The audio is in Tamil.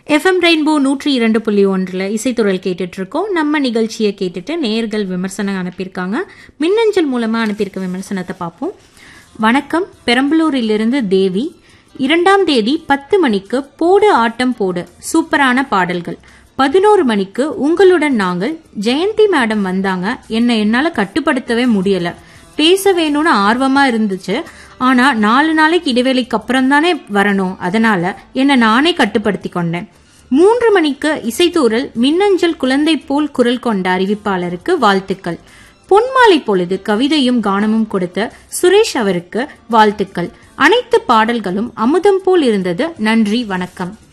எஃப்எம் ரெயின்போ நூற்றி இரண்டு புள்ளி ஒன்றில் இசைத்துறல் கேட்டுட்டு இருக்கோம் நம்ம நிகழ்ச்சியை கேட்டுட்டு நேர்கள் விமர்சனம் அனுப்பியிருக்காங்க மின்னஞ்சல் மூலமாக அனுப்பியிருக்க விமர்சனத்தை பார்ப்போம் வணக்கம் பெரம்பலூரிலிருந்து தேவி இரண்டாம் தேதி பத்து மணிக்கு போடு ஆட்டம் போடு சூப்பரான பாடல்கள் பதினோரு மணிக்கு உங்களுடன் நாங்கள் ஜெயந்தி மேடம் வந்தாங்க என்னை என்னால கட்டுப்படுத்தவே முடியல பேச வேணும்னு ஆர்வமா இருந்துச்சு ஆனா நாலு நாளைக்கு இடைவேளைக்கு அப்புறம் தானே வரணும் அதனால என்னை நானே கட்டுப்படுத்தி கொண்டேன் மூன்று மணிக்கு இசைத்தூரல் மின்னஞ்சல் குழந்தை போல் குரல் கொண்ட அறிவிப்பாளருக்கு வாழ்த்துக்கள் பொன்மாலை பொழுது கவிதையும் கானமும் கொடுத்த சுரேஷ் அவருக்கு வாழ்த்துக்கள் அனைத்து பாடல்களும் அமுதம் போல் இருந்தது நன்றி வணக்கம்